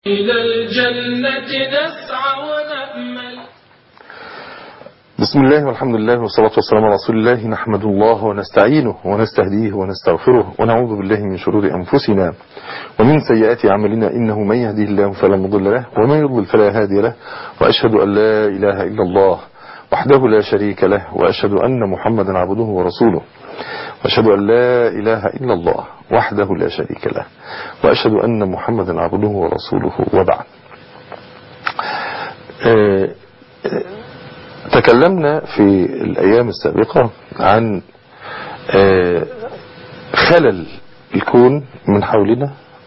إلى الجنة نسعى ونأمل بسم الله والحمد لله والصلاة والسلام على رسول الله نحمد الله ونستعينه ونستهديه ونستغفره ونعوذ بالله من شرور أنفسنا ومن سيئات أعمالنا إنه من يهديه الله فلا مضل له ومن يضلل فلا هادي له وأشهد أن لا إله إلا الله وحده لا شريك له وأشهد أن محمدا عبده ورسوله وأشهد أن لا إله إلا الله وحده لا شريك له وأشهد أن محمدا عبده ورسوله وبعد آه، آه، تكلمنا في الأيام السابقة عن آه، خلل الكون من حولنا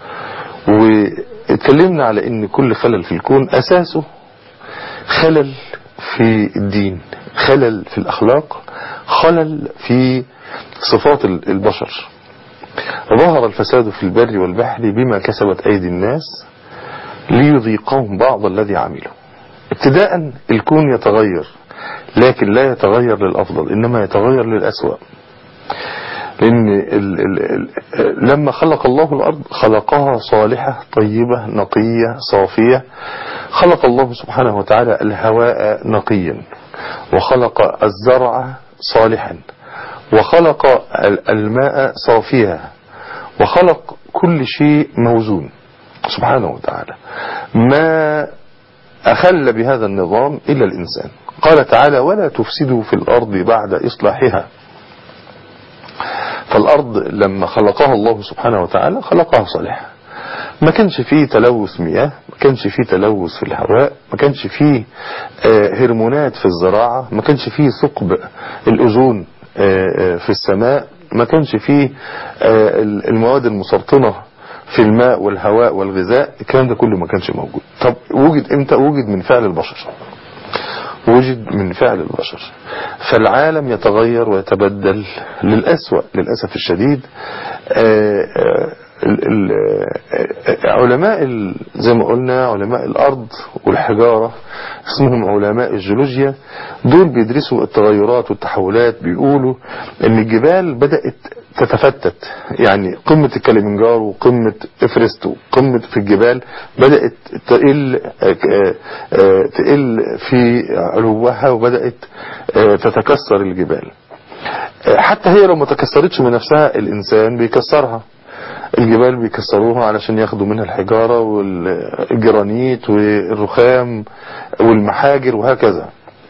واتكلمنا على ان كل خلل في الكون اساسه خلل في الدين خلل في الاخلاق خلل في صفات البشر ظهر الفساد في البر والبحر بما كسبت ايدي الناس ليذيقهم بعض الذي عملوا ابتداء الكون يتغير لكن لا يتغير للأفضل إنما يتغير للأسوأ لأن ال ال ال لما خلق الله الأرض خلقها صالحة طيبة نقية صافية خلق الله سبحانه وتعالى الهواء نقيا وخلق الزرع صالحا وخلق الماء صافيا وخلق كل شيء موزون سبحانه وتعالى ما أخل بهذا النظام إلا الإنسان قال تعالى ولا تفسدوا في الأرض بعد إصلاحها فالأرض لما خلقها الله سبحانه وتعالى خلقها صالحة ما كانش فيه تلوث مياه ما كانش فيه تلوث في الهواء ما كانش فيه هرمونات في الزراعة ما كانش فيه ثقب الأوزون في السماء ما كانش فيه المواد المسرطنة في الماء والهواء والغذاء الكلام ده كله ما كانش موجود طب وجد امتى وجد من فعل البشر وجد من فعل البشر فالعالم يتغير ويتبدل للأسوأ للأسف الشديد علماء زي ما قلنا علماء الأرض والحجارة اسمهم علماء الجيولوجيا دول بيدرسوا التغيرات والتحولات بيقولوا ان الجبال بدأت تتفتت يعني قمة الكليمنجارو وقمة افرست وقمة في الجبال بدأت تقل تقل في علوها وبدأت تتكسر الجبال حتى هي لو ما تكسرتش من نفسها الإنسان بيكسرها الجبال بيكسروها علشان ياخدوا منها الحجارة والجرانيت والرخام والمحاجر وهكذا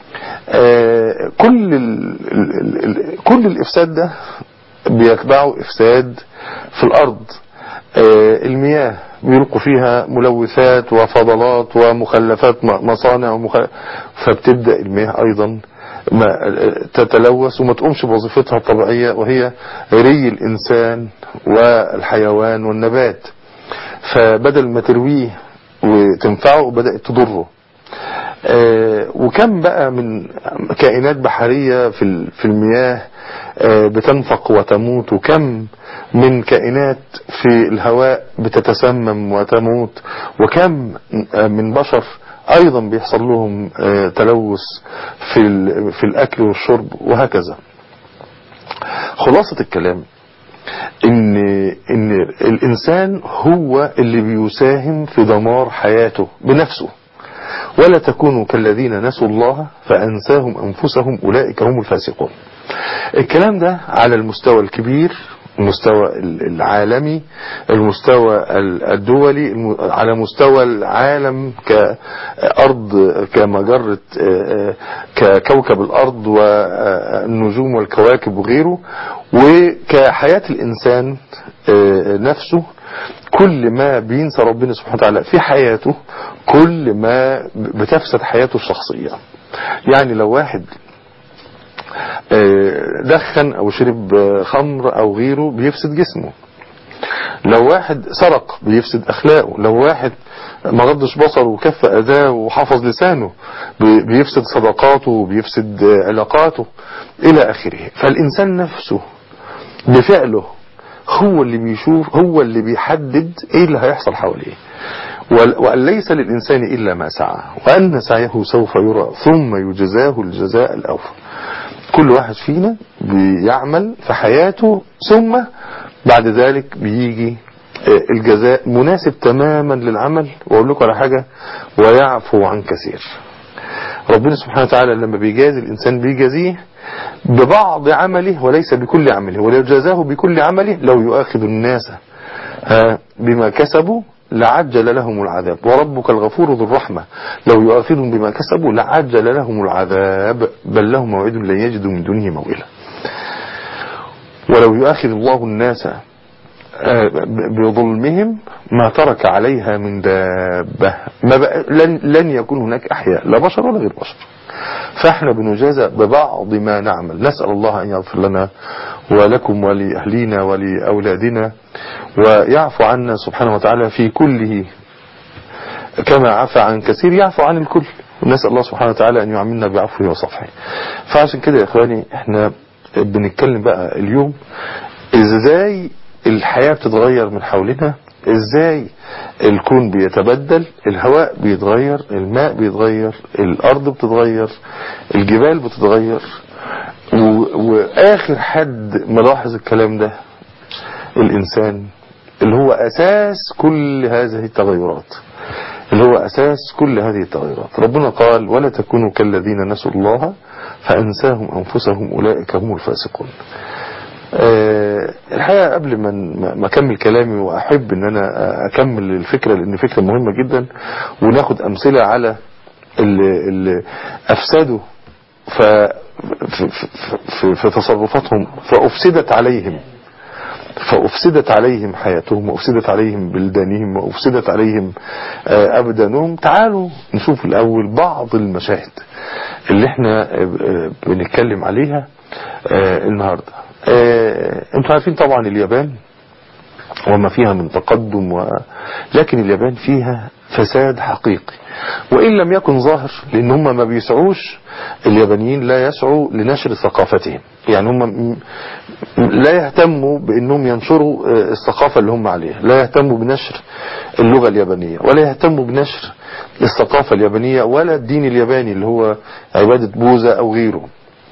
كل ال ال كل الإفساد ده بيتبعوا إفساد في الأرض المياه بيلقوا فيها ملوثات وفضلات ومخلفات مصانع ومخ... فبتبدأ المياه أيضا ما تتلوث وما تقومش بوظيفتها الطبيعية وهي ري الإنسان والحيوان والنبات فبدل ما ترويه وتنفعه بدأت تضره وكم بقى من كائنات بحرية في في المياه بتنفق وتموت وكم من كائنات في الهواء بتتسمم وتموت وكم من بشر ايضا بيحصل لهم تلوث في في الاكل والشرب وهكذا خلاصة الكلام ان ان الانسان هو اللي بيساهم في دمار حياته بنفسه ولا تكونوا كالذين نسوا الله فأنساهم أنفسهم أولئك هم الفاسقون الكلام ده على المستوى الكبير المستوى العالمي المستوى الدولي على مستوى العالم كأرض كمجرة ككوكب الأرض والنجوم والكواكب وغيره وكحياة الإنسان نفسه كل ما بينسى ربنا سبحانه وتعالى في حياته كل ما بتفسد حياته الشخصية يعني لو واحد دخن او شرب خمر او غيره بيفسد جسمه لو واحد سرق بيفسد اخلاقه لو واحد ما غضش بصره وكف اذاه وحفظ لسانه بيفسد صداقاته وبيفسد علاقاته الى اخره فالانسان نفسه بفعله هو اللي بيشوف هو اللي بيحدد ايه اللي هيحصل حواليه وأن ليس للإنسان إلا ما سعى وأن سعيه سوف يرى ثم يجزاه الجزاء الأوفى كل واحد فينا بيعمل في حياته ثم بعد ذلك بيجي الجزاء مناسب تماما للعمل واقول لكم على حاجة ويعفو عن كثير ربنا سبحانه وتعالى لما بيجازي الإنسان بيجازيه ببعض عمله وليس بكل عمله ولو جازاه بكل عمله لو يؤاخذ الناس بما كسبوا لعجل لهم العذاب وربك الغفور ذو الرحمة لو يؤاخذهم بما كسبوا لعجل لهم العذاب بل لهم موعد لن يجدوا من دونه موئلا ولو يؤاخذ الله الناس بظلمهم ما ترك عليها من دابة ما بقى لن, لن يكون هناك أحياء لا بشر ولا غير بشر فاحنا بنجازى ببعض ما نعمل نسأل الله أن يغفر لنا ولكم ولأهلينا ولأولادنا ويعفو عنا سبحانه وتعالى في كله كما عفى عن كثير يعفو عن الكل ونسأل الله سبحانه وتعالى أن يعملنا بعفوه وصفحه فعشان كده يا إخواني احنا بنتكلم بقى اليوم ازاي الحياة بتتغير من حولنا ازاي الكون بيتبدل الهواء بيتغير الماء بيتغير الارض بتتغير الجبال بتتغير واخر حد ملاحظ الكلام ده الانسان اللي هو اساس كل هذه التغيرات اللي هو اساس كل هذه التغيرات ربنا قال ولا تكونوا كالذين نسوا الله فانساهم انفسهم اولئك هم الفاسقون أه الحقيقة قبل ما ما اكمل كلامي واحب ان انا اكمل الفكرة لان فكرة مهمة جدا وناخد امثلة على اللي, اللي افسدوا ف في, في, في تصرفاتهم فافسدت عليهم فأفسدت عليهم حياتهم وأفسدت عليهم بلدانهم وأفسدت عليهم أبدانهم تعالوا نشوف الأول بعض المشاهد اللي احنا بنتكلم عليها النهاردة انتوا عارفين طبعا اليابان وما فيها من تقدم و... لكن اليابان فيها فساد حقيقي وإن لم يكن ظاهر لأن هم ما بيسعوش اليابانيين لا يسعوا لنشر ثقافتهم يعني هم لا يهتموا بأنهم ينشروا الثقافة اللي هم عليها لا يهتموا بنشر اللغة اليابانية ولا يهتموا بنشر الثقافة اليابانية ولا الدين الياباني اللي هو عبادة بوذا أو غيره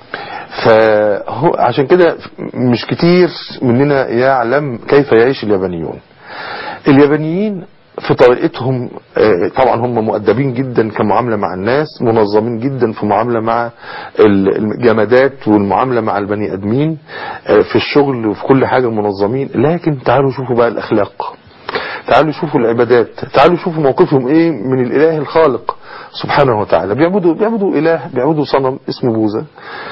فهو عشان كده مش كتير مننا يعلم كيف يعيش اليابانيون اليابانيين في طريقتهم طبعا هم مؤدبين جدا كمعاملة مع الناس منظمين جدا في معاملة مع الجمادات والمعاملة مع البني ادمين في الشغل وفي كل حاجة منظمين لكن تعالوا شوفوا بقى الاخلاق تعالوا شوفوا العبادات تعالوا شوفوا موقفهم ايه من الاله الخالق سبحانه وتعالى بيعبدوا بيعبدوا اله بيعبدوا صنم اسمه بوذا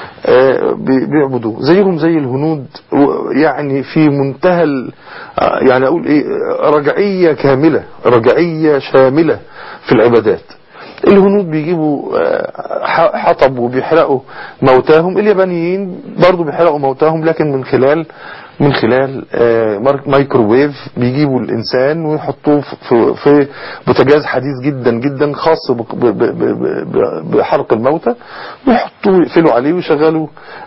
بيعبدوا زيهم زي الهنود يعني في منتهى يعني اقول ايه رجعية كاملة رجعية شاملة في العبادات الهنود بيجيبوا حطب وبيحرقوا موتاهم اليابانيين برضو بيحرقوا موتاهم لكن من خلال من خلال مايكروويف بيجيبوا الإنسان ويحطوه في, في بوتاجاز حديث جدا جدا خاص بحرق الموتى ويحطوه يقفلوا عليه ويشغلوا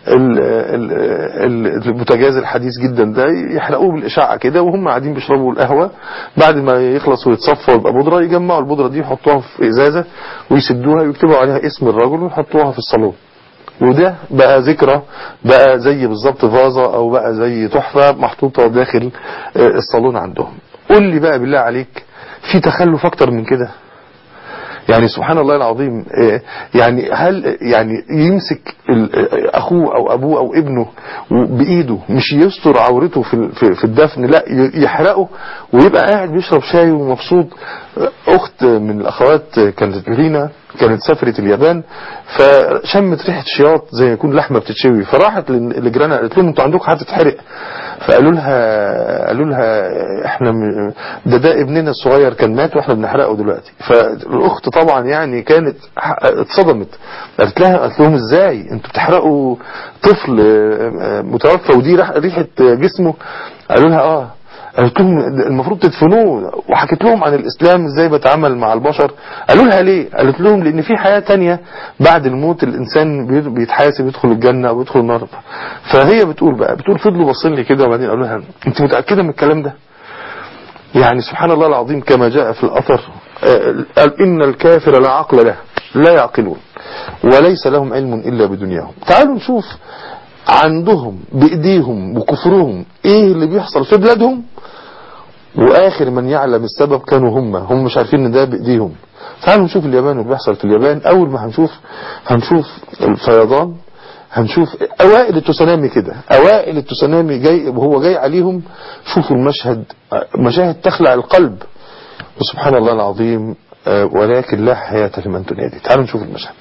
البوتاجاز الحديث جدا ده يحرقوه بالإشعة كده وهم قاعدين بيشربوا القهوة بعد ما يخلص ويتصفى ويبقى بودرة يجمعوا البودرة دي يحطوها في إزازة ويسدوها ويكتبوا عليها اسم الرجل ويحطوها في الصالون وده بقى ذكرى بقى زي بالظبط فازة او بقى زي تحفة محطوطة داخل الصالون عندهم قول لي بقى بالله عليك في تخلف اكتر من كده يعني سبحان الله العظيم يعني هل يعني يمسك اخوه او ابوه او ابنه بايده مش يستر عورته في في الدفن لا يحرقه ويبقى قاعد بيشرب شاي ومبسوط اخت من الاخوات كانت لينا كانت سافرت اليابان فشمت ريحه شياط زي يكون لحمه بتتشوي فراحت لجيرانها قالت لهم انتوا عندكم هتتحرق فقالوا لها قالوا لها احنا ده ده ابننا الصغير كان مات واحنا بنحرقه دلوقتي فالاخت طبعا يعني كانت اتصدمت قالت لها قالت لهم ازاي انتوا بتحرقوا طفل متوفى ودي ريحه جسمه قالوا لها اه قالت لهم المفروض تدفنوه وحكيت لهم عن الاسلام ازاي بتعامل مع البشر قالوا لها ليه قالت لهم لان في حياة تانية بعد الموت الانسان بيتحاسب يدخل الجنة او يدخل النار فهي بتقول بقى بتقول فضلوا باصين لي كده وبعدين قالوا لها انت متأكدة من الكلام ده يعني سبحان الله العظيم كما جاء في الاثر قال ان الكافر لا عقل له لا يعقلون وليس لهم علم الا بدنياهم تعالوا نشوف عندهم بايديهم وكفرهم ايه اللي بيحصل في بلادهم واخر من يعلم السبب كانوا هم هم مش عارفين ان ده بايديهم تعالوا نشوف اليابان واللي بيحصل في اليابان اول ما هنشوف هنشوف الفيضان هنشوف اوائل التسونامي كده اوائل التسونامي جاي وهو جاي عليهم شوفوا المشهد مشاهد تخلع القلب وسبحان الله العظيم آه، ولكن لا حياة لمن تنادي تعالوا نشوف المشهد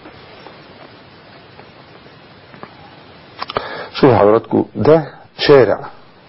شوفوا حضراتكم ده شارع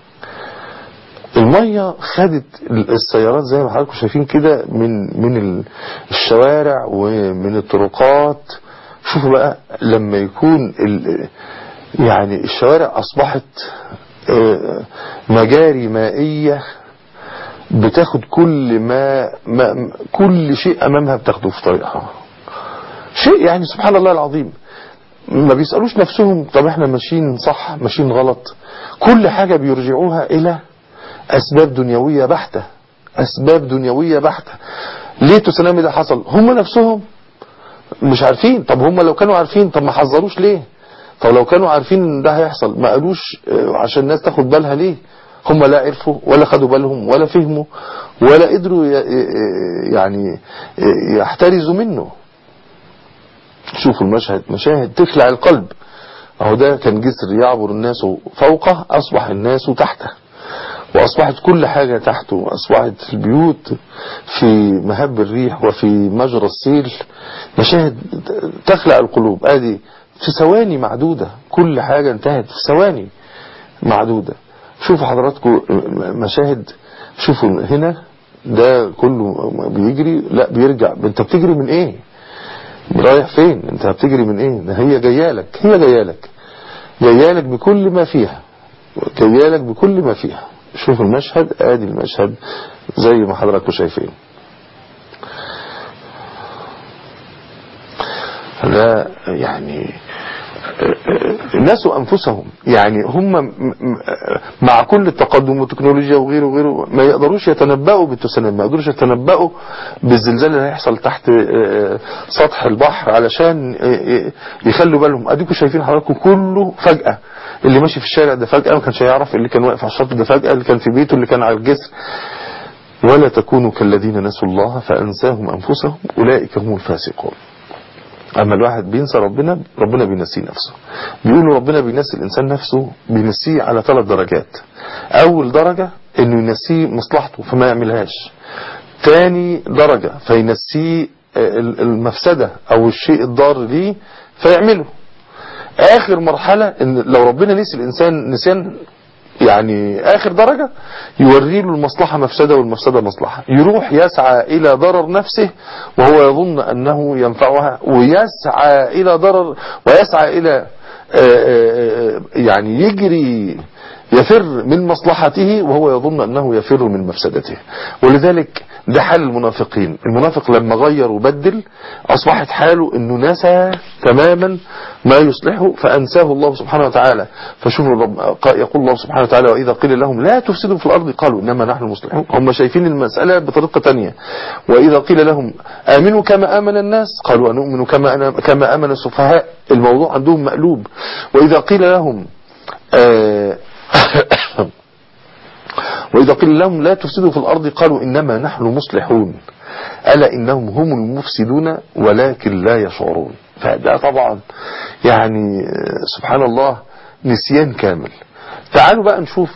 المية خدت السيارات زي ما حضراتكم شايفين كده من من ال- الشوارع ومن الطرقات شوفوا بقى لما يكون ال- يعني الشوارع أصبحت آه، مجاري مائية بتاخد كل ما, ما كل شيء أمامها بتاخده في طريقها شيء يعني سبحان الله العظيم ما بيسألوش نفسهم طب احنا ماشيين صح ماشيين غلط كل حاجة بيرجعوها إلى أسباب دنيوية بحتة أسباب دنيوية بحتة ليه تسونامي ده حصل هم نفسهم مش عارفين طب هم لو كانوا عارفين طب ما حذروش ليه طب لو كانوا عارفين ان ده هيحصل ما قالوش آه، عشان الناس تاخد بالها ليه هم لا عرفوا ولا خدوا بالهم ولا فهموا ولا قدروا ي- ي- يعني يحترزوا منه شوفوا المشهد مشاهد تخلع القلب اهو ده كان جسر يعبر الناس فوقه اصبح الناس تحته واصبحت كل حاجة تحته واصبحت البيوت في مهب الريح وفي مجرى السيل مشاهد تخلع القلوب ادي في ثواني معدودة كل حاجة انتهت في ثواني معدودة شوفوا حضراتكم مشاهد شوفوا هنا ده كله بيجري لا بيرجع انت بتجري من ايه رايح فين انت بتجري من ايه ده هي جايالك هي جايالك جايالك بكل ما فيها جايالك بكل ما فيها شوف المشهد ادي المشهد زي ما حضراتكم شايفين لا يعني الناس أنفسهم يعني هم م- م- مع كل التقدم والتكنولوجيا وغيره وغيره ما يقدروش يتنبأوا بالتسونامي ما يقدروش يتنبأوا بالزلزال اللي هيحصل تحت آه، سطح البحر علشان آه، يخلوا بالهم اديكم شايفين حضراتكم كله فجأة اللي ماشي في الشارع ده فجأة ما كانش هيعرف اللي كان واقف على الشط ده فجأة اللي كان في بيته اللي كان على الجسر ولا تكونوا كالذين نسوا الله فأنساهم أنفسهم أولئك هم الفاسقون أما الواحد بينسى ربنا ربنا بينسيه نفسه بيقولوا ربنا بينسي الإنسان نفسه بينسيه على ثلاث درجات أول درجة إنه ينسيه مصلحته فما يعملهاش تاني درجة فينسيه آه، المفسدة أو الشيء الضار ليه فيعمله آخر مرحلة إن لو ربنا نسي الإنسان نسيان يعني آخر درجة يوري له المصلحة مفسدة والمفسدة مصلحة يروح يسعى إلى ضرر نفسه وهو يظن أنه ينفعها ويسعى إلى ضرر ويسعى إلى آه، آه، آه، يعني يجري يفر من مصلحته وهو يظن أنه يفر من مفسدته ولذلك ده حال المنافقين المنافق لما غير وبدل أصبحت حاله أنه نسى تماما ما يصلحه فأنساه الله سبحانه وتعالى فشوفوا الرب يقول الله سبحانه وتعالى وإذا قيل لهم لا تفسدوا في الأرض قالوا إنما نحن المصلحون هم شايفين المسألة بطريقة تانية وإذا قيل لهم آمنوا كما آمن الناس قالوا أنؤمن كما أنا كما آمن السفهاء الموضوع عندهم مقلوب وإذا قيل لهم آه وإذا قيل لهم لا تفسدوا في الأرض قالوا إنما نحن مصلحون ألا إنهم هم المفسدون ولكن لا يشعرون فده طبعا يعني سبحان الله نسيان كامل تعالوا بقى نشوف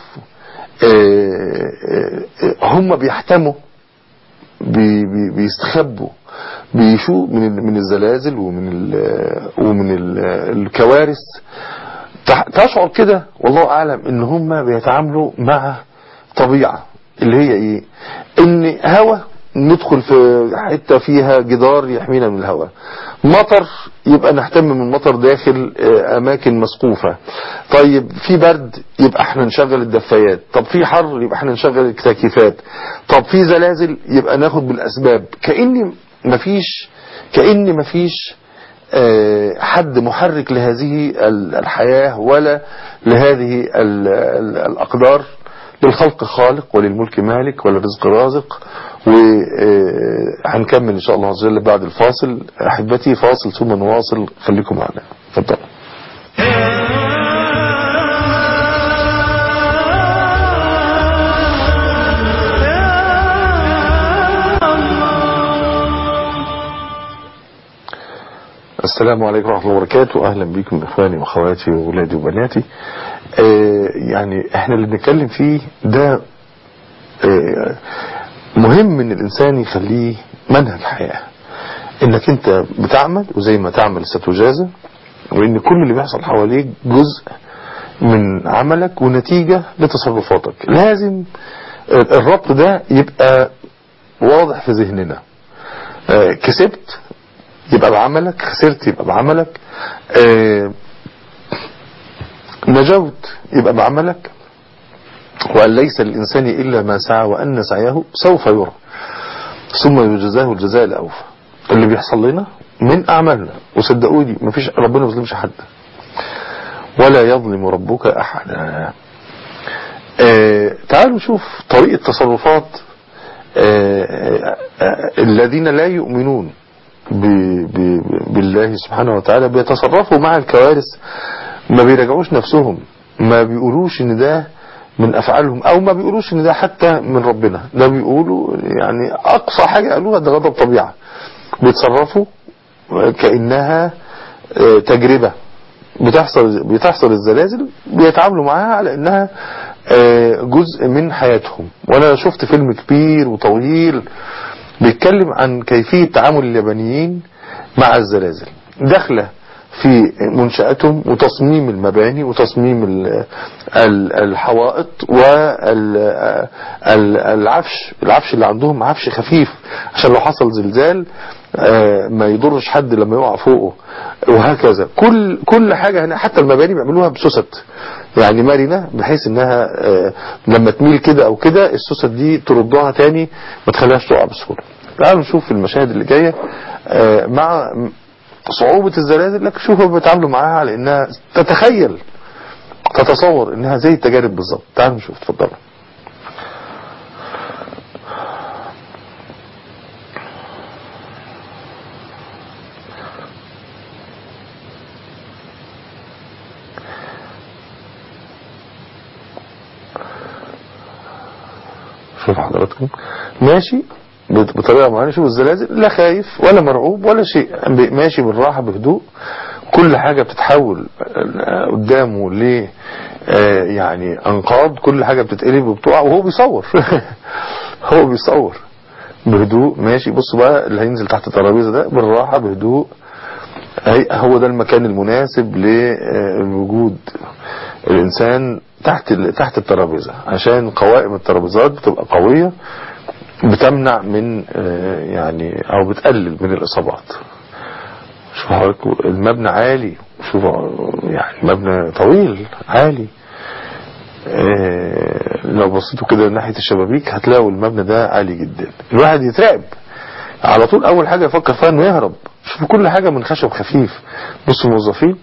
هم بيحتموا بي بي بيستخبوا بيشوا من من الزلازل ومن ال ومن ال الكوارث تشعر كده والله اعلم ان هم بيتعاملوا مع طبيعة اللي هي ايه ان هوا ندخل في حتة فيها جدار يحمينا من الهواء مطر يبقى نهتم من المطر داخل اماكن مسقوفة طيب في برد يبقى احنا نشغل الدفايات طب في حر يبقى احنا نشغل التكييفات طب في زلازل يبقى ناخد بالاسباب كأن مفيش كأن مفيش حد محرك لهذه الحياة ولا لهذه الأقدار للخلق خالق وللملك مالك وللرزق رازق وهنكمل إن شاء الله عز وجل بعد الفاصل أحبتي فاصل ثم نواصل خليكم معنا تفضل السلام عليكم ورحمة الله وبركاته أهلا بكم إخواني وأخواتي وأولادي وبناتي آه يعني إحنا اللي بنتكلم فيه ده آه مهم إن الإنسان يخليه منهج حياة إنك أنت بتعمل وزي ما تعمل ستجازى وإن كل اللي بيحصل حواليك جزء من عملك ونتيجة لتصرفاتك لازم الربط ده يبقى واضح في ذهننا آه كسبت يبقى بعملك خسرت يبقى بعملك آه نجوت يبقى بعملك وأن ليس للإنسان إلا ما سعى وأن سعيه سوف يرى ثم يجزاه الجزاء الأوفى اللي بيحصل لنا من أعمالنا وصدقوني مفيش ربنا ما يظلمش حد ولا يظلم ربك أحدا آه تعالوا نشوف طريقة تصرفات آه آه الذين لا يؤمنون ب ب بالله سبحانه وتعالى بيتصرفوا مع الكوارث ما بيراجعوش نفسهم ما بيقولوش ان ده من افعالهم او ما بيقولوش ان ده حتى من ربنا ده بيقولوا يعني اقصى حاجة قالوها ده غضب طبيعة بيتصرفوا كأنها تجربة بتحصل بتحصل الزلازل بيتعاملوا معاها على انها جزء من حياتهم وانا شفت فيلم كبير وطويل بيتكلم عن كيفية تعامل اليابانيين مع الزلازل داخله في منشأتهم وتصميم المباني وتصميم الحوائط والعفش العفش اللي عندهم عفش خفيف عشان لو حصل زلزال ما يضرش حد لما يقع فوقه وهكذا كل كل حاجة هنا حتى المباني بيعملوها بسوست يعني مرنة بحيث انها لما تميل كده او كده السوست دي تردها تاني ما تخليهاش تقع بسهولة تعالوا نشوف المشاهد اللي جاية مع صعوبة الزلازل لك شوفوا بيتعاملوا معاها على انها تتخيل تتصور انها زي التجارب بالظبط تعالوا نشوف اتفضلوا شوف حضراتكم ماشي بطريقة معينة شوف الزلازل لا خايف ولا مرعوب ولا شيء ماشي بالراحة بهدوء كل حاجة بتتحول قدامه ل يعني انقاض كل حاجة بتتقلب وبتقع وهو بيصور هو بيصور بهدوء ماشي بص بقى اللي هينزل تحت الترابيزة ده بالراحة بهدوء هو ده المكان المناسب لوجود الانسان تحت تحت الترابيزة عشان قوائم الترابيزات بتبقى قوية بتمنع من يعني او بتقلل من الاصابات شوف حضراتكم المبنى عالي شوف يعني مبنى طويل عالي لو بصيتوا كده ناحية الشبابيك هتلاقوا المبنى ده عالي جدا الواحد يترعب على طول اول حاجة يفكر فيها انه يهرب شوفوا كل حاجة من خشب خفيف بصوا الموظفين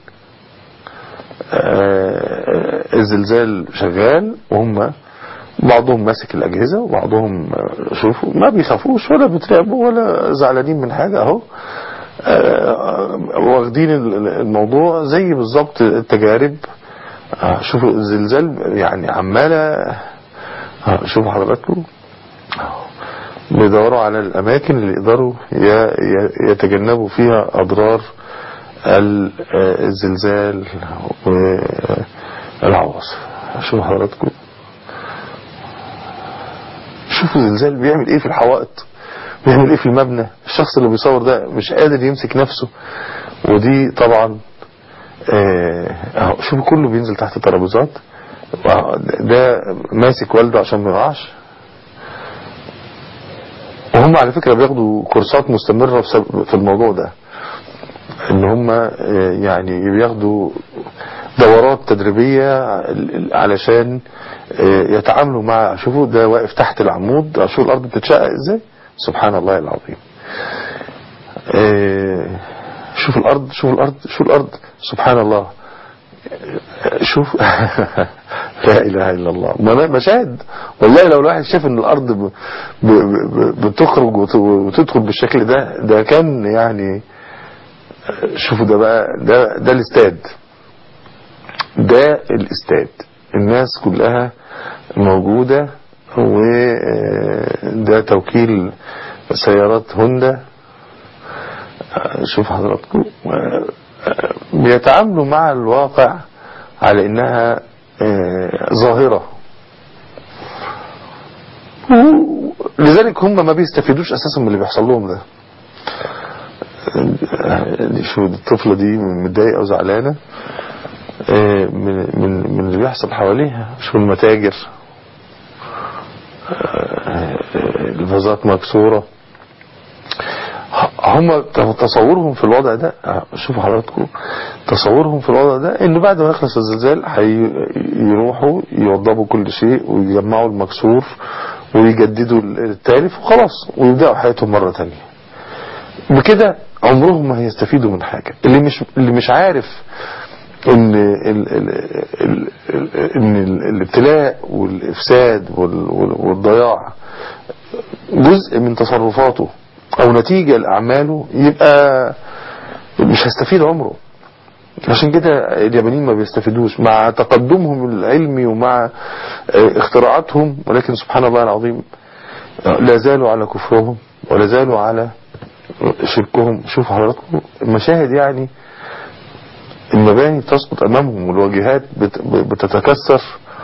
الزلزال شغال وهم بعضهم ماسك الأجهزة وبعضهم شوفوا ما بيخافوش ولا بيترعبوا ولا زعلانين من حاجة اهو واخدين الموضوع زي بالظبط التجارب شوفوا الزلزال يعني عمالة شوفوا حضراتكم بيدوروا على الأماكن اللي يقدروا يتجنبوا فيها أضرار الزلزال والعواصف شوفوا حضراتكم شوفوا الزلزال بيعمل ايه في الحوائط بيعمل ايه في المبنى الشخص اللي بيصور ده مش قادر يمسك نفسه ودي طبعا اهو شوفوا كله بينزل تحت الترابيزات ده ماسك والده عشان ما يقعش وهم على فكرة بياخدوا كورسات مستمرة في الموضوع ده ان هم يعني بياخدوا دورات تدريبية علشان يتعاملوا مع شوفوا ده واقف تحت العمود شوفوا الارض بتتشقق ازاي سبحان الله العظيم شوف الارض شوف الارض شوف الارض سبحان الله شوف لا اله الا الله مشاهد والله لو الواحد شاف ان الارض بتخرج وتدخل بالشكل ده ده كان يعني شوفوا ده بقى ده ده الاستاد ده الاستاد الناس كلها موجودة وده توكيل سيارات هوندا شوف حضراتكم بيتعاملوا مع الواقع على انها ظاهرة لذلك هم ما بيستفيدوش اساسا من اللي بيحصل لهم ده شو الطفلة دي متضايقة وزعلانة من من من اللي بيحصل حواليها شو المتاجر الفازات مكسورة هم تصورهم في الوضع ده شوفوا حضراتكم تصورهم في الوضع ده ان بعد ما يخلص الزلزال هيروحوا يوضبوا كل شيء ويجمعوا المكسور ويجددوا التالف وخلاص ويبدأوا حياتهم مرة تانية بكده عمرهم ما هيستفيدوا من حاجة اللي مش اللي مش عارف ان ال ال ال ان الابتلاء والافساد والضياع جزء من تصرفاته او نتيجة لاعماله يبقى مش هيستفيد عمره عشان كده اليابانيين ما بيستفيدوش مع تقدمهم العلمي ومع اختراعاتهم ولكن سبحان الله العظيم لا زالوا على كفرهم ولا زالوا على شركهم شوفوا حضراتكم المشاهد يعني المباني تسقط امامهم والواجهات بتتكسر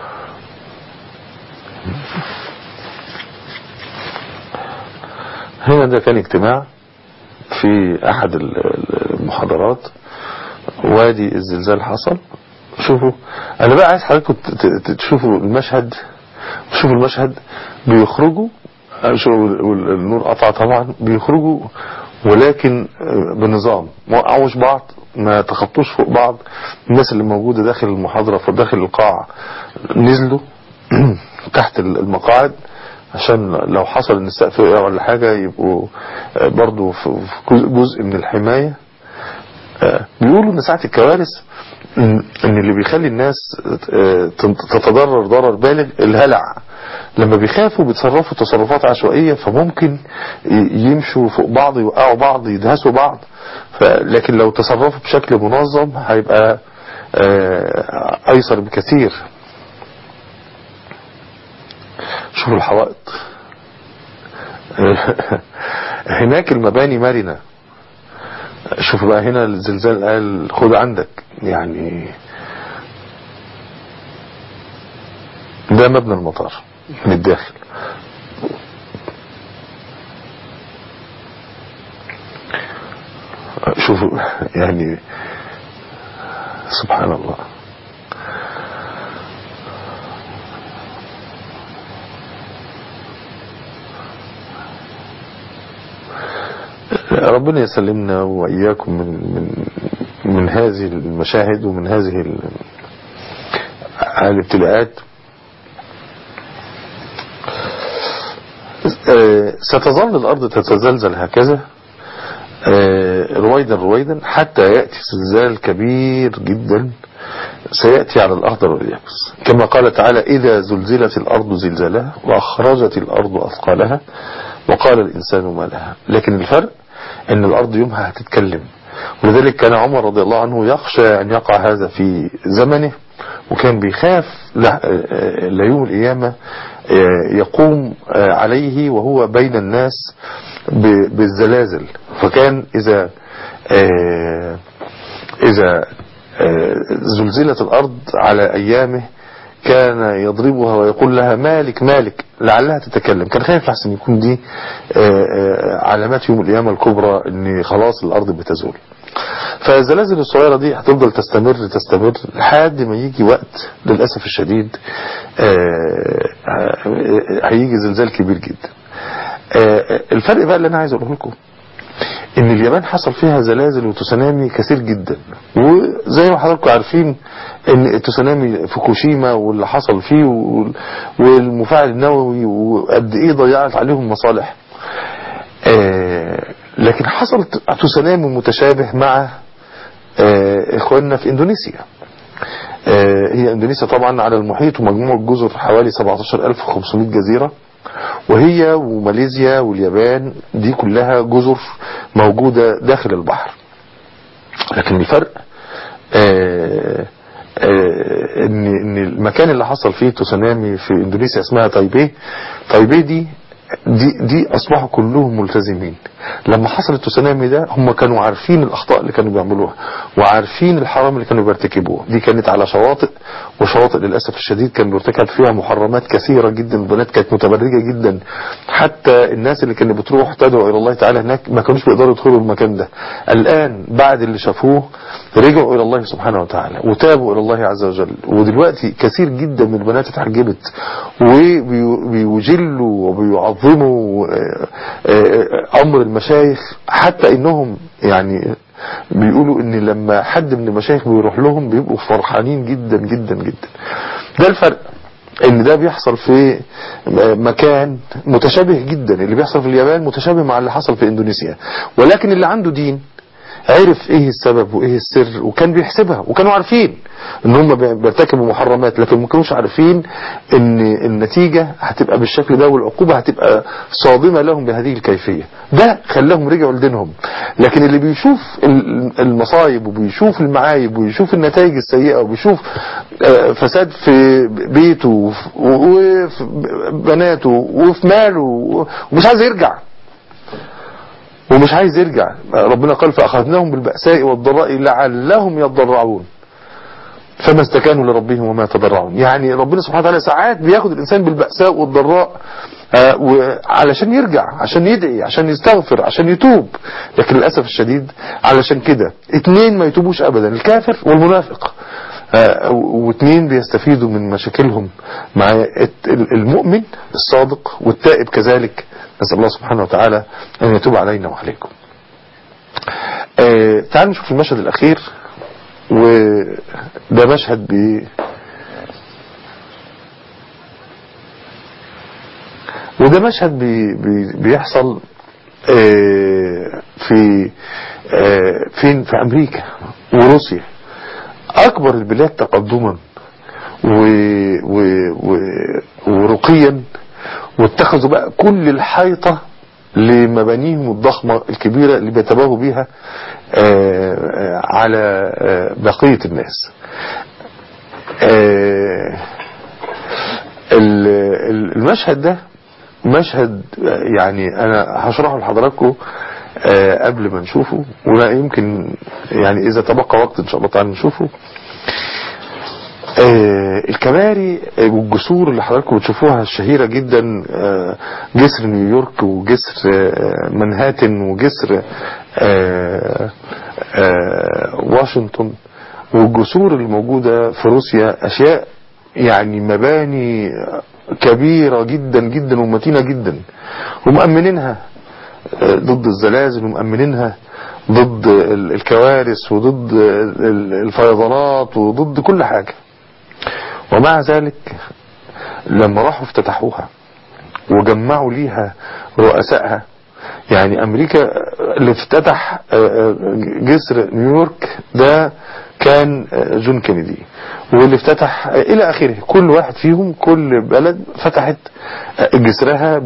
هنا ده كان اجتماع في احد المحاضرات وادي الزلزال حصل شوفوا انا بقى عايز حضراتكم تشوفوا المشهد شوفوا المشهد بيخرجوا والنور قطع طبعا بيخرجوا ولكن بنظام ما وقعوش بعض ما تخطوش فوق بعض الناس اللي موجودة داخل المحاضرة في داخل القاعة نزلوا تحت المقاعد عشان لو حصل ان السقف وقع ولا حاجة يبقوا برضو في جزء من الحماية بيقولوا ان ساعة الكوارث ان اللي بيخلي الناس تتضرر ضرر بالغ الهلع لما بيخافوا بيتصرفوا تصرفات عشوائية فممكن يمشوا فوق بعض يوقعوا بعض يدهسوا بعض لكن لو تصرفوا بشكل منظم هيبقى ايسر بكثير شوفوا الحوائط هناك المباني مرنة شوفوا بقى هنا الزلزال قال خد عندك يعني ده مبنى المطار من الداخل شوفوا يعني سبحان الله ربنا يسلمنا وإياكم من من من هذه المشاهد ومن هذه الابتلاءات ستظل الأرض تتزلزل هكذا رويدا رويدا حتى يأتي زلزال كبير جدا سيأتي على الأخضر واليابس كما قال تعالى إذا زلزلت الأرض زلزالها وأخرجت الأرض أثقالها وقال الإنسان ما لها لكن الفرق أن الأرض يومها هتتكلم ولذلك كان عمر رضي الله عنه يخشى أن يقع هذا في زمنه وكان بيخاف ليوم القيامة يقوم عليه وهو بين الناس بالزلازل فكان إذا إذا زلزلت الأرض على أيامه كان يضربها ويقول لها مالك مالك لعلها تتكلم كان خايف لحسن يكون دي علامات يوم القيامة الكبرى ان خلاص الأرض بتزول فالزلازل الصغيرة دي هتفضل تستمر تستمر لحد ما يجي وقت للأسف الشديد هيجي زلزال كبير جدا الفرق بقى اللي أنا عايز أقوله لكم ان اليابان حصل فيها زلازل وتسونامي كثير جدا وزي ما حضراتكم عارفين ان التسونامي فوكوشيما واللي حصل فيه والمفاعل النووي وقد ايه ضيعت عليهم مصالح لكن حصل تسونامي متشابه مع اخواننا في اندونيسيا هي اندونيسيا طبعا على المحيط ومجموع الجزر حوالي 17500 جزيرة وهي وماليزيا واليابان دي كلها جزر موجودة داخل البحر لكن الفرق آآ آآ ان ان المكان اللي حصل فيه تسونامي في اندونيسيا اسمها تايبي تايبي دي دي دي اصبحوا كلهم ملتزمين لما حصل التسونامي ده هم كانوا عارفين الاخطاء اللي كانوا بيعملوها وعارفين الحرام اللي كانوا بيرتكبوه دي كانت على شواطئ وشواطئ للاسف الشديد كان بيرتكب فيها محرمات كثيره جدا البنات كانت متبرجه جدا حتى الناس اللي كانت بتروح تدعو الى الله تعالى هناك ما كانوش بيقدروا يدخلوا المكان ده الان بعد اللي شافوه رجعوا الى الله سبحانه وتعالى وتابوا الى الله عز وجل ودلوقتي كثير جدا من البنات اتحجبت وبيجلوا وبيعظموا آه، آه، امر المشايخ حتى انهم يعني بيقولوا ان لما حد من المشايخ بيروح لهم بيبقوا فرحانين جدا جدا جدا ده الفرق ان ده بيحصل في مكان متشابه جدا اللي بيحصل في اليابان متشابه مع اللي حصل في اندونيسيا ولكن اللي عنده دين عرف ايه السبب وايه السر وكان بيحسبها وكانوا عارفين ان هم بيرتكبوا محرمات لكن ما كانوش عارفين ان النتيجة هتبقى بالشكل ده والعقوبة هتبقى صادمة لهم بهذه الكيفية ده خلاهم رجعوا لدينهم لكن اللي بيشوف المصايب وبيشوف المعايب ويشوف النتائج السيئة وبيشوف آه، فساد في بيته وفي- وفي بناته وفي ماله ومش عايز يرجع ومش عايز يرجع ربنا قال فأخذناهم بالبأساء والضراء لعلهم يضرعون فما استكانوا لربهم وما تضرعون يعني ربنا سبحانه وتعالى ساعات بياخد الإنسان بالبأساء والضراء آه، و- علشان يرجع عشان يدعي عشان يستغفر عشان يتوب لكن للأسف الشديد علشان كده اتنين ما يتوبوش أبدا الكافر والمنافق آه، واثنين بيستفيدوا من مشاكلهم مع الت- المؤمن الصادق والتائب كذلك نسأل الله سبحانه وتعالى أن يتوب علينا وعليكم آه، تعالوا نشوف المشهد الأخير وده مشهد بي وده مشهد بي بي بيحصل آه، في آه، فين في أمريكا وروسيا أكبر البلاد تقدما و و و ورقيا واتخذوا بقى كل الحيطة لمبانيهم الضخمة الكبيرة اللي بيتباهوا بيها آه، آه، على آه، بقية الناس آه، ال- ال- المشهد ده مشهد آه، يعني انا هشرحه لحضراتكم آه، قبل ما نشوفه ولا يمكن يعني اذا تبقى وقت ان شاء الله تعالى نشوفه آه، الكباري والجسور اللي حضراتكم بتشوفوها الشهيرة جدا آه، جسر نيويورك وجسر آه، منهاتن وجسر آه، آه، واشنطن والجسور اللي موجودة في روسيا أشياء يعني مباني كبيرة جدا جدا ومتينة جدا ومأمنينها آه، ضد الزلازل ومأمنينها ضد ال- الكوارث وضد ال- الفيضانات وضد كل حاجة ومع ذلك لما راحوا افتتحوها وجمعوا ليها رؤسائها يعني امريكا اللي افتتح جسر نيويورك ده كان جون كينيدي واللي افتتح الى اخره كل واحد فيهم كل بلد فتحت جسرها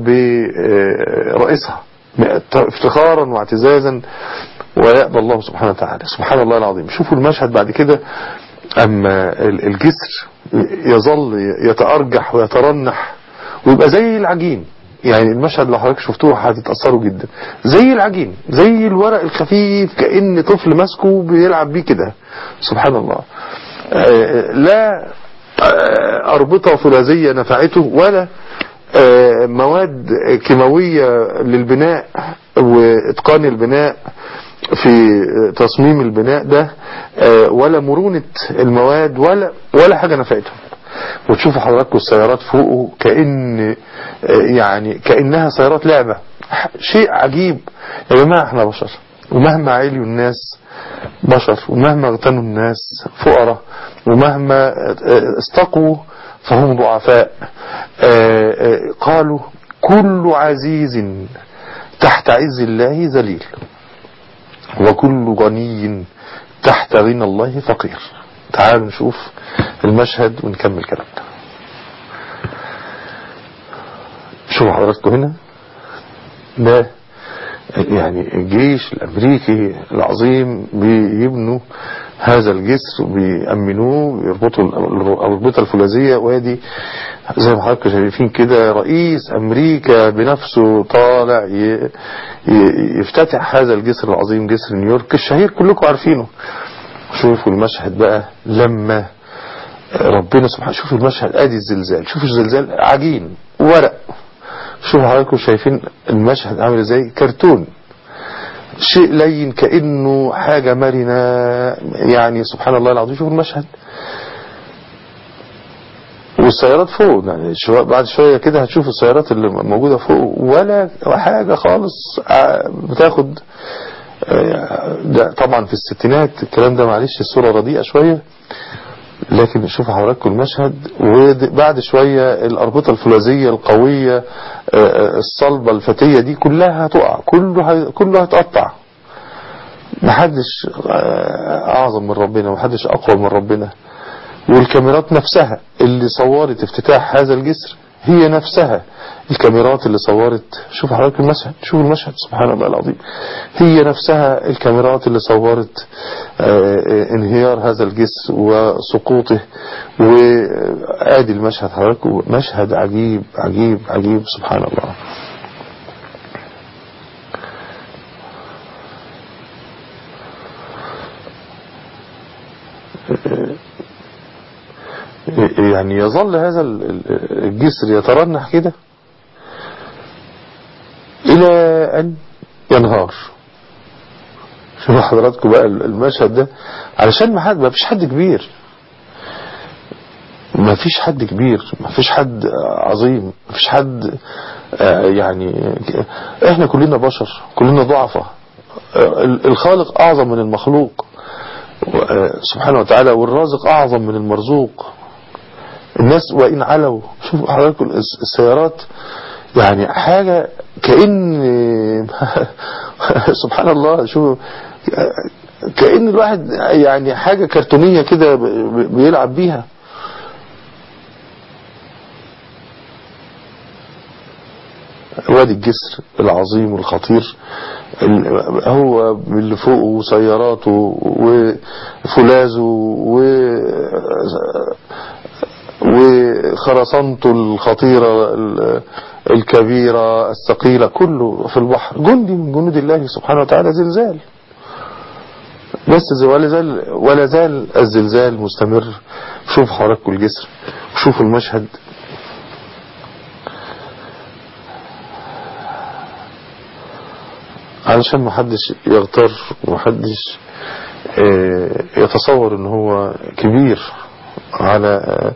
برئيسها افتخارا واعتزازا ويأبى الله سبحانه وتعالى سبحان الله العظيم شوفوا المشهد بعد كده اما الجسر يظل يتأرجح ويترنح ويبقى زي العجين يعني المشهد اللي حضرتك شفتوه هتتأثروا جدا زي العجين زي الورق الخفيف كأن طفل ماسكه بيلعب بيه كده سبحان الله آه، لا آه، أربطة فولاذية نفعته ولا آه، مواد كيماوية للبناء وإتقان البناء في تصميم البناء ده آه، ولا مرونة المواد ولا ولا حاجة نفعتهم وتشوفوا حضراتكم السيارات فوقه كأن آه، يعني كأنها سيارات لعبة شيء عجيب يا جماعة احنا بشر ومهما عليوا الناس بشر ومهما اغتنوا الناس فقراء ومهما آه، استقوا فهم ضعفاء آه، آه، قالوا كل عزيز تحت عز الله ذليل وكل غني تحت غنى الله فقير تعالوا نشوف المشهد ونكمل كلامنا شوفوا حضراتكم هنا ده يعني الجيش الامريكي العظيم بيبنوا هذا الجسر وبيأمنوه بيربطوا الاربطه الفولاذيه وادي زي ما حضراتكم شايفين كده رئيس امريكا بنفسه طالع ي- ي- يفتتح هذا الجسر العظيم جسر نيويورك الشهير كلكم عارفينه شوفوا المشهد بقى لما ربنا سبحانه شوفوا المشهد ادي الزلزال شوفوا الزلزال عجين ورق شوفوا حضراتكم شايفين المشهد عامل ازاي كرتون شيء لين كأنه حاجة مرنة يعني سبحان الله العظيم شوفوا المشهد والسيارات فوق يعني شو بعد شوية كده هتشوف السيارات اللي موجودة فوق ولا حاجة خالص ع- بتاخد آه، ده طبعا في الستينات الكلام ده معلش الصورة رديئة شوية لكن شوفوا حضراتكم المشهد وبعد شوية الأربطة الفولاذية القوية آه، آه، الصلبة الفتية دي كلها هتقع كله هي- كله هيتقطع محدش آه، أعظم من ربنا محدش أقوى من ربنا والكاميرات نفسها اللي صورت افتتاح هذا الجسر هي نفسها الكاميرات اللي صورت شوف حضرتك المشهد شوف المشهد سبحان الله العظيم هي نفسها الكاميرات اللي صورت آه، آه، انهيار هذا الجسر وسقوطه وادي المشهد حضرتك مشهد عجيب عجيب عجيب سبحان الله يعني يظل هذا ال- ال- الجسر يترنح كده إلى أن ينهار شوفوا حضراتكم بقى المشهد ده علشان ما حد ما فيش حد كبير ما فيش حد كبير ما فيش حد عظيم ما فيش حد آه، يعني احنا كلنا بشر كلنا ضعفة آه، الخالق اعظم من المخلوق آه، سبحانه وتعالى والرازق اعظم من المرزوق الناس وإن علوا شوفوا حضراتكم الس- السيارات يعني حاجة كأن سبحان الله شوفوا كأن الواحد يعني حاجة كرتونية كده ب- ب- بيلعب بيها وادي الجسر العظيم والخطير ال- هو اللي فوقه سياراته وفولاذه و وخرسانته الخطيرة ال- الكبيرة الثقيلة كله في البحر جندي من جنود الله سبحانه وتعالى زلزال بس زي- ولا زال ولا زال الزلزال مستمر شوف حضراتكم الجسر وشوفوا المشهد علشان محدش يغتر ومحدش آه، يتصور ان هو كبير على آه،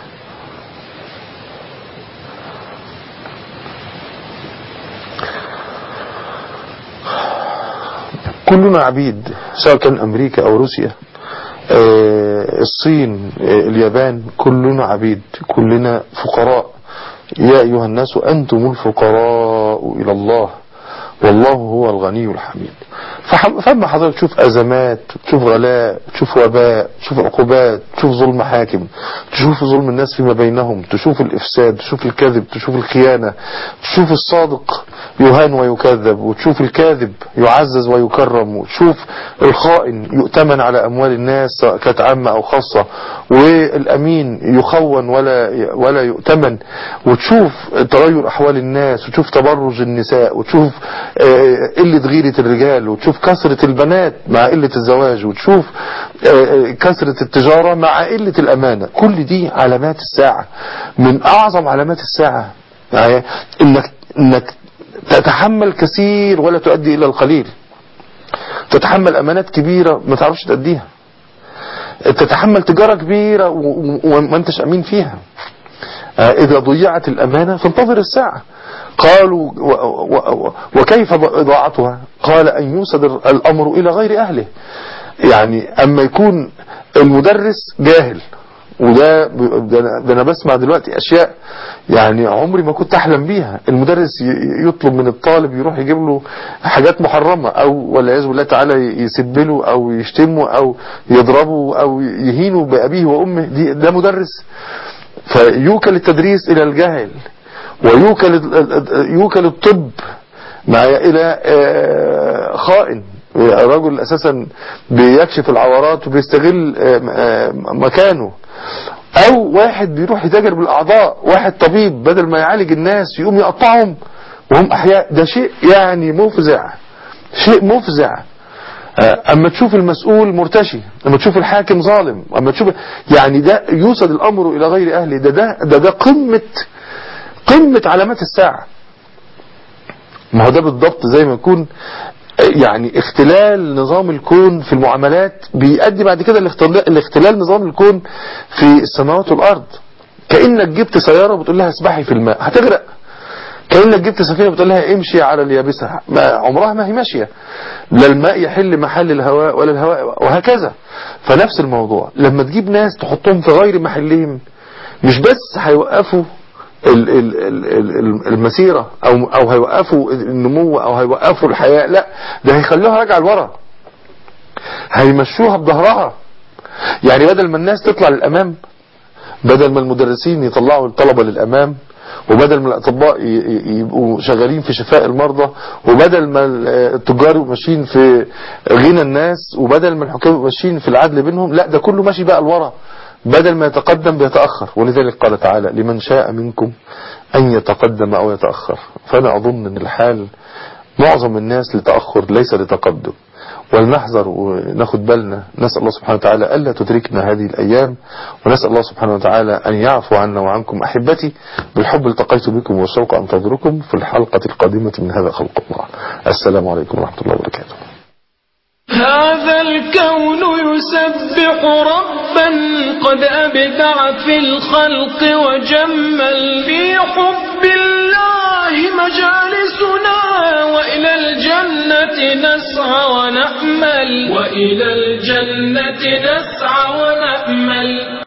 كلنا عبيد سواء كان امريكا او روسيا آه، الصين آه، اليابان كلنا عبيد كلنا فقراء يا ايها الناس انتم الفقراء الى الله والله هو الغني الحميد فحم- فما حضرتك تشوف أزمات تشوف غلاء تشوف وباء تشوف عقوبات تشوف ظلم حاكم تشوف ظلم الناس فيما بينهم تشوف الإفساد تشوف الكذب تشوف الخيانة تشوف الصادق يهان ويكذب وتشوف الكاذب يعزز ويكرم وتشوف الخائن يؤتمن على أموال الناس سواء كانت عامة أو خاصة والأمين يخون ولا ولا يؤتمن وتشوف تغير أحوال الناس وتشوف تبرج النساء وتشوف آه، قلة غيرة الرجال وتشوف كثرة البنات مع قلة الزواج وتشوف آه، آه، كثرة التجارة مع قلة الأمانة كل دي علامات الساعة من أعظم علامات الساعة يعني إنك, إنك تتحمل كثير ولا تؤدي إلى القليل تتحمل أمانات كبيرة ما تعرفش تأديها تتحمل تجارة كبيرة و- و- وما انتش أمين فيها آه، إذا ضيعت الأمانة فانتظر الساعة قالوا و و و وكيف إضاعتها قال أن يوسد الأمر إلى غير أهله يعني أما يكون المدرس جاهل وده ب- ده أنا- ده انا بسمع دلوقتي اشياء يعني عمري ما كنت احلم بيها المدرس ي- يطلب من الطالب يروح يجيب له حاجات محرمه او والعياذ بالله تعالى يسب له او يشتمه او يضربه او يهينه بابيه وامه دي ده مدرس فيوكل التدريس الى الجهل ويوكل ال- ال- يوكل الطب مع الى آه، خائن رجل اساسا بيكشف العورات وبيستغل آه، آه، مكانه او واحد بيروح يتاجر بالاعضاء واحد طبيب بدل ما يعالج الناس يقوم يقطعهم وهم احياء ده شيء يعني مفزع شيء مفزع اما تشوف المسؤول مرتشي اما تشوف الحاكم ظالم اما تشوف يعني ده يوصل الامر الى غير اهله ده ده ده, ده قمه قمه علامات الساعه ما هو ده بالضبط زي ما يكون يعني اختلال نظام الكون في المعاملات بيؤدي بعد كده لاختلال نظام الكون في السماوات والارض كانك جبت سياره وبتقول لها اسبحي في الماء هتغرق كانك جبت سفينه بتقول لها امشي على اليابسه ما عمرها ما هي ماشيه لا الماء يحل محل الهواء ولا الهواء وهكذا فنفس الموضوع لما تجيب ناس تحطهم في غير محلهم مش بس هيوقفوا المسيرة او او هيوقفوا النمو او هيوقفوا الحياة لا ده هيخلوها راجعه لورا هيمشوها بظهرها يعني بدل ما الناس تطلع للامام بدل ما المدرسين يطلعوا الطلبة للامام وبدل ما الاطباء يبقوا شغالين في شفاء المرضى وبدل ما التجار يبقوا ماشيين في غنى الناس وبدل ما الحكام يبقوا ماشيين في العدل بينهم لا ده كله ماشي بقى لورا بدل ما يتقدم بيتأخر ولذلك قال تعالى لمن شاء منكم أن يتقدم أو يتأخر فأنا أظن أن الحال معظم الناس لتأخر ليس لتقدم ولنحذر وناخد بالنا نسأل الله سبحانه وتعالى ألا تدركنا هذه الأيام ونسأل الله سبحانه وتعالى أن يعفو عنا وعنكم أحبتي بالحب التقيت بكم والشوق أنتظركم في الحلقة القادمة من هذا خلق الله السلام عليكم ورحمة الله وبركاته هذا الكون يسبح ربا قد أبدع في الخلق وجمل في حب الله مجالسنا وإلى الجنة نسعى ونأمل وإلى الجنة نسعى ونأمل